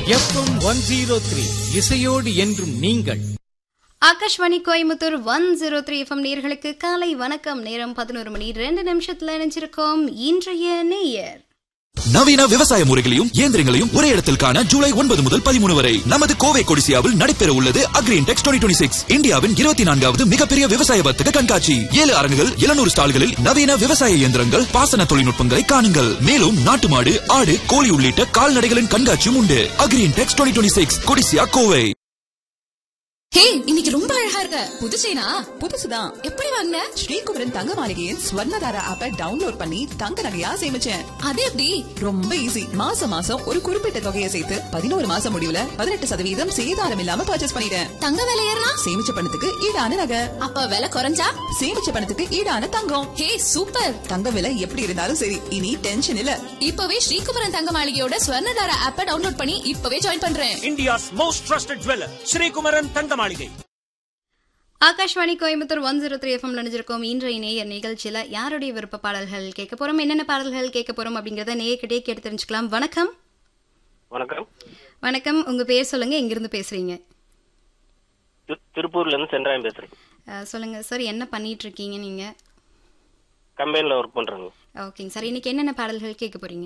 FM one zero three இசையோடு என்றும் நீங்கள் Akashvani Coimbatore one zero three FM நேர்களுக்கு காலை வணக்கம் நேரம் பதினோரு மணி ரெண்டு நிமிஷத்துல நினைச்சிருக்கோம் இன்றைய நேயர் நவீன விவசாய முறைகளையும் இயந்திரங்களையும் ஒரே இடத்தில் காண ஜூலை ஒன்பது முதல் பதிமூணு வரை நமது கோவை கொடிசியாவில் நடைபெற உள்ளது அக்ரீன் டெக்ஸ் டுவெண்ட்டி சிக்ஸ் இந்தியாவின் இருபத்தி நான்காவது மிகப்பெரிய விவசாய வர்த்தக கண்காட்சி ஏழு அரங்குகள் எழுநூறு ஸ்டால்களில் நவீன விவசாய இயந்திரங்கள் பாசன தொழில்நுட்பங்களை காணுங்கள் மேலும் நாட்டு மாடு ஆடு கோழி உள்ளிட்ட கால்நடைகளின் கண்காட்சியும் உண்டு அக்ரீன் டெக்ஸ் twenty six Codissia Kovai hey இன்னைக்கு ரொம்ப அழகா இருக்க புது செயினா புதுசுதான் எப்படி வாங்கின ஸ்ரீகுமரன் தங்க மாளிகையின் ஸ்வர்ணதார ஆப்பை டவுன்லோட் பண்ணி தங்க நகையா சேமிச்சேன் அது எப்படி ரொம்ப ஈஸி மாசம் மாசம் ஒரு குறிப்பிட்ட தொகையை சேர்த்து பதினோரு மாசம் முடிவுல பதினெட்டு சதவீதம் சேதாரம் இல்லாம பர்ச்சேஸ் பண்ணிட்டேன் தங்க விலை ஏறினா சேமிச்ச பணத்துக்கு ஈடான நகை அப்ப விலை குறைஞ்சா சேமிச்ச பணத்துக்கு ஈடான தங்கம் ஹே சூப்பர் தங்க விலை எப்படி இருந்தாலும் சரி இனி டென்ஷன் இல்ல இப்பவே ஸ்ரீகுமரன் தங்க மாளிகையோட ஸ்வர்ணதார ஆப்பை டவுன்லோட் பண்ணி இப்பவே ஜாயின் பண்றேன் India's most trusted jeweler, Sri Kumaran Tangamalige. Akashvani Coimbatore one zero three FM நினைச்சிருக்கோம் இன்றைய நேயர் நிகழ்ச்சியில யாருடைய விருப்ப பாடல்கள் கேட்க போறோம் என்னென்ன பாடல்கள் கேட்க போறோம் அப்படிங்கறத நேயர்கிட்டே கேட்டு தெரிஞ்சுக்கலாம் வணக்கம் வணக்கம் வணக்கம் உங்க பேர் சொல்லுங்க எங்கிருந்து பேசுறீங்க திரு- திருப்பூர்ல இருந்து சென்றாயம் பேசுறேன் அஹ், சொல்லுங்க சார் என்ன பண்ணிட்டு இருக்கீங்க நீங்க கம்பெனில ஒர்க் பண்றேங்க ஓகேங்க சார் இன்னைக்கு என்னென்ன பாடல்கள் கேட்க போறீங்க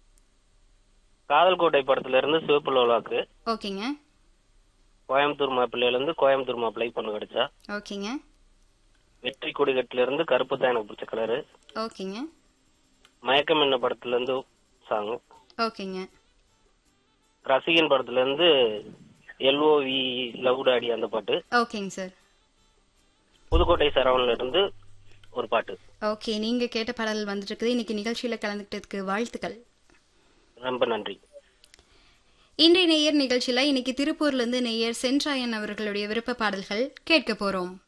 காதல் கோட்டை படத்துல இருந்து சிவப்பு லோலாக்கு ஓகேங்க கோயம்புத்தூர் மாப்பிள்ளையில இருந்து கோயம்புத்தூர் மாப்பிள்ளை பொண்ணு கிடைச்சா ஓகேங்க வெற்றி கொடிகட்டுல இருந்து கருப்பு தான் எனக்கு பிடிச்ச கலரு ஓகேங்க மயக்கம் என்ன படத்துல இருந்து சாங் ஓகேங்க ரசிகன் படத்துல இருந்து எல்ஓவி லவ் டாடி அந்த பாட்டு ஓகேங்க சார் புதுக்கோட்டை சரவணில இருந்து ஒரு பாட்டு ஓகே நீங்க கேட்ட பாடல் வந்துட்டு இருக்குது இன்னைக்கு நிகழ்ச்சியில கலந்துக்கிட்டதுக்கு வாழ்த்துக்கள் ரொம்ப நன்றி இன்றைய நேயர் நிகழ்ச்சியில இன்னைக்கு திருப்பூர்ல இருந்து நேயர் சென்றாயன் அவர்களுடைய விருப்ப பாடல்கள் கேட்க போறோம்